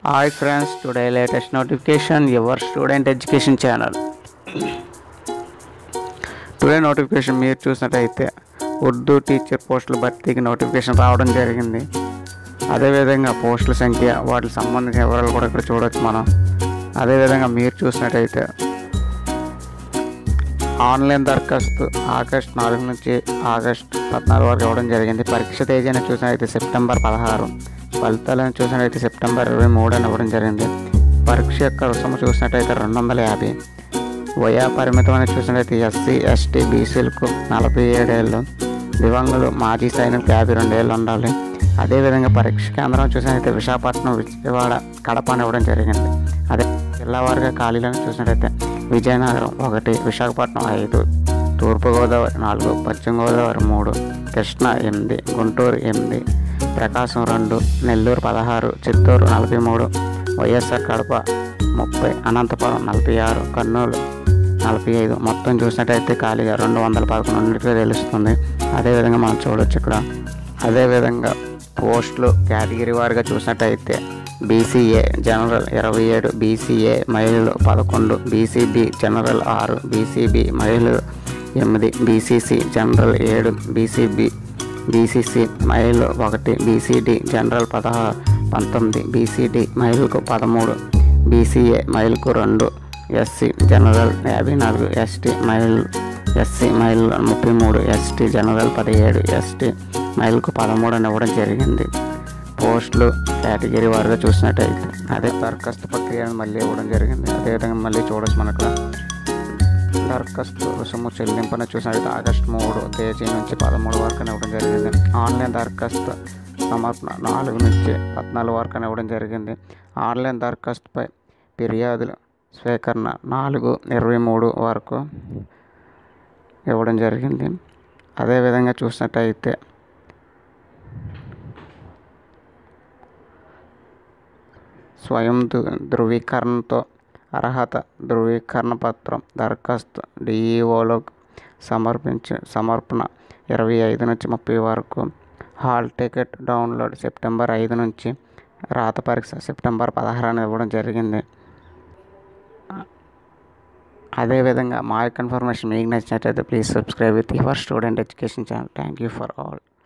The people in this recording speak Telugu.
hi friends today latest notification your student education channel today notification మీరు చూసినట్టయితే ఉర్దూ టీచర్ పోస్టుల భర్తీకి నోటిఫికేషన్ రావడం జరిగింది అదేవిధంగా పోస్టుల సంఖ్య వాటికి సంబంధించిన వివరాలు కూడా ఇక్కడ చూడొచ్చు మనం అదేవిధంగా మీరు చూసినట్టయితే ఆన్లైన్ దరఖాస్తు ఆగస్ట్ నాలుగు నుంచి ఆగస్ట్ పద్నాలుగు వరకు ఇవ్వడం జరిగింది పరీక్ష తేదీని చూసినట్లయితే సెప్టెంబర్ పదహారు ఫలితాలను చూసినట్లయితే సెప్టెంబర్ ఇరవై మూడు అని ఇవ్వడం జరిగింది పరీక్ష యొక్క రుసుము చూసినట్టయితే రెండు వందల యాభై వయా పరిమితం అని చూసినట్లయితే ఎస్సీ ఎస్టీ బీసీలకు నలభై ఏడేళ్ళు దివంగులు మాజీ సైనికులకు యాభై రెండేళ్ళు ఉండాలి అదేవిధంగా పరీక్ష కేంద్రం చూసినట్లయితే విశాఖపట్నం విజయవాడ కడప అని ఇవ్వడం జరిగింది అదే జిల్లా వారిగా ఖాళీలను చూసినట్లయితే విజయనగరం ఒకటి విశాఖపట్నం ఐదు తూర్పుగోదావరి నాలుగు పశ్చిమ గోదావరి మూడు కృష్ణా ఎనిమిది గుంటూరు ఎనిమిది ప్రకాశం రెండు నెల్లూరు పదహారు చిత్తూరు నలభై మూడు వైఎస్ఆర్ కడప ముప్పై అనంతపురం నలభై ఆరు కర్నూలు నలభై ఐదు మొత్తం చూసినట్టయితే ఖాళీగా రెండు వందల పదకొండు ఉన్నట్టుగా తెలుస్తుంది అదేవిధంగా మనం చూడొచ్చు ఇక్కడ అదేవిధంగా పోస్టులు కేటగిరీ వారిగా చూసినట్టయితే బీసీఏ జనరల్ ఇరవై ఏడు బీసీఏ మహిళలు పదకొండు బీసీబీ జనరల్ ఆరు బీసీబీ మహిళలు ఎనిమిది బీసీసీ జనరల్ ఏడు బీసీబీ బీసీసీ మహిళలు ఒకటి బీసీడీ జనరల్ పదహారు పంతొమ్మిది బీసీడీ మహిళలకు పదమూడు బీసీఏ మహిళలకు రెండు ఎస్సీ జనరల్ యాభై నాలుగు ఎస్టీ మహిళలు ఎస్సీ మహిళలు ముప్పై మూడు ఎస్టీ జనరల్ పదిహేడు ఎస్టీ మహిళలకు పదమూడు అని ఇవ్వడం జరిగింది పోస్టులు కేటగిరీ వారుగా చూసినట్టయితే అదే దరఖాస్తు ప్రక్రియను మళ్ళీ ఇవ్వడం జరిగింది అదేవిధంగా మళ్ళీ చూడొచ్చు మనకు దరఖాస్తు రుసుము చెల్లింపును చూసినట్లయితే ఆగస్టు మూడు తేదీ నుంచి పదమూడు వరకు ఇవ్వడం జరిగింది ఆన్లైన్ దరఖాస్తు సమర్పణ నాలుగు నుంచి పద్నాలుగు వరకు ఇవ్వడం జరిగింది ఆన్లైన్ దరఖాస్తుపై ఫిర్యాదులు స్వీకరణ నాలుగు ఇరవై మూడు వరకు ఇవ్వడం జరిగింది అదేవిధంగా చూసినట్టయితే స్వయం ధృ- ధృవీకరణతో అర్హత ధృవీకరణ పత్రం దరఖాస్తు డిఈఓలో సమర్పించే సమర్పణ ఇరవై ఐదు నుంచి ముప్పై వరకు హాల్ టికెట్ డౌన్లోడ్ సెప్టెంబర్ ఐదు నుంచి రాత పరీక్ష సెప్టెంబర్ పదహారున ఇవ్వడం జరిగింది అదేవిధంగా మా యొక్క ఇన్ఫర్మేషన్ మీకు నచ్చినట్లయితే please subscribe with your student education channel thank you for all